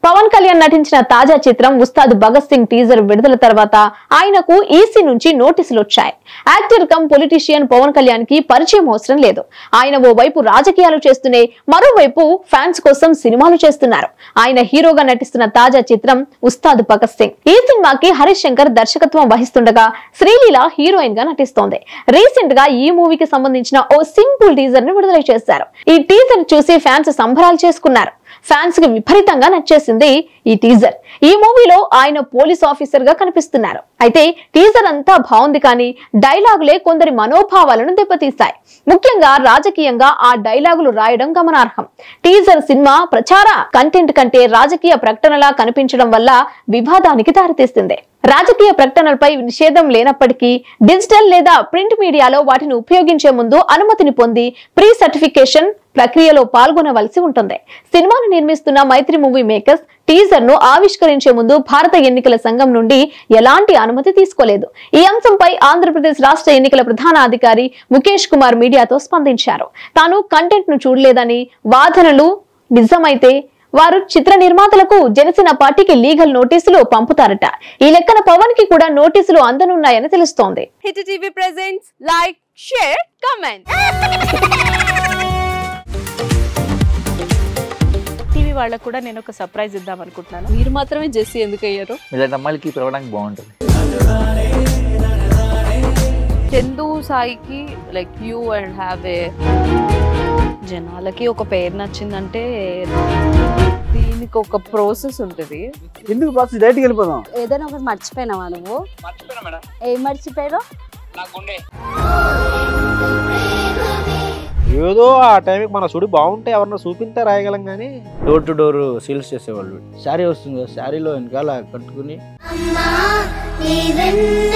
పవన్ కళ్యాణ్ నటించిన తాజా చిత్రం ఉస్తాద్ భగత్ సింగ్ టీజర్ విడుదల తర్వాత ఆయనకు ఈసీ నుంచి నోటీసులు వచ్చాయి actor cum politician Pawan Kalyan కి పరిచయం అవసరం లేదు ఆయన ఓ వైపు రాజకీయాలు చేస్తూనే మరోవైపు ఫ్యాన్స్ కోసం సినిమాలు చేస్తున్నారు ఆయన హీరోగా నటిస్తున్న తాజా చిత్రం ఉస్తాద్ భగత్ సింగ్ ఈ సినిమాకి హరీష్ శంకర్ దర్శకత్వం వహిస్తుండగా శ్రీలీల హీరోయిన్ గా నటిస్తోంది రీసెంట్ గా ఈ మూవీకి సంబంధించిన ఓ సింపుల్ టీజర్ ని విడుదల చేశారు ఈ టీజర్ చూసి ఫ్యాన్స్ సంబరాలు చేసుకున్నారు ఫ్యాన్స్ కి విపరీతంగా నచ్చేసింది ఈ టీజర్ ఈ మూవీలో ఆయన పోలీస్ ఆఫీసర్ గా కనిపిస్తున్నారు అయితే టీజర్ అంతా బాగుంది కానీ డైలాగులే కొందరి మనోభావాలను దెబ్బతీశాయి ముఖ్యంగా రాజకీయంగా ఆ డైలాగులు రాయడం గమనార్హం టీజర్ సినిమా ప్రచార కంటెంట్ కంటే రాజకీయ ప్రకటనలా కనిపించడం వల్ల వివాదానికి దారితీస్తుంది రాజకీయ ప్రకటనలపై నిషేధం లేనప్పటికీ డిజిటల్ లేదా ప్రింట్ మీడియాలో వాటిని ఉపయోగించే ముందు అనుమతిని పొంది ప్రీ సర్టిఫికేషన్ ప్రక్రియలో పాల్గొనవలసి ఉంటుంది సినిమాను నిర్మిస్తున్న మైత్రి మూవీ మేకర్స్ టీజర్ ను ఆవిష్కరించే ముందు భారత ఎన్నికల సంఘం నుండి ఎలాంటి అనుమతి తీసుకోలేదు ఈ అంశంపై ఆంధ్రప్రదేశ్ రాష్ట్ర ఎన్నికల ప్రధాన అధికారి ముఖేష్ కుమార్ మీడియాతో స్పందించారు తాను కంటెంట్ ను చూడలేదని వాదనలు నిజమైతే వారు చిత్ర నిర్మాతలకు జనసేన పార్టీకి లీగల్ నోటీసులు పంపుతారట ఈ లెక్కన పవన్ కి కూడా నోటీసులు అందనున్నాయని తెలుస్తోంది hit TV presents like share comment TV వాళ్ళకు కూడా నేను ఒక సర్ప్రైజ్ ఇద్దాం అనుకుంటున్నాను మీరు మాత్రమే జెస్సీ ఎందుకు అయ్యారు ఇలాంటి అమ్మాయిలకి పిలవడానికి బాగుంటుంది చందు సాయికి like you and have a జనాలకి ఒక పేరు నచ్చిందంటే దీనికి ఒక ప్రాసెస్ ఉంటుంది ఎందుకు ప్రాసెస్ డైరెక్ట్కి వెళ్ళిపోదాం ఏదైనా ఒకటి మర్చిపోయినావా నువ్వు ఏం మర్చిపోయావు ఏదో ఆ టైంకి మన సుడి బాగుంటే ఎవరన్నా చూపిస్తే రాయగలం కానీ డోర్ టు డోర్ సేల్స్ చేసేవాళ్ళు శారీ వస్తుంది కదా శారీలో వెనకాల కట్టుకుని అమ్మా నీవెన్న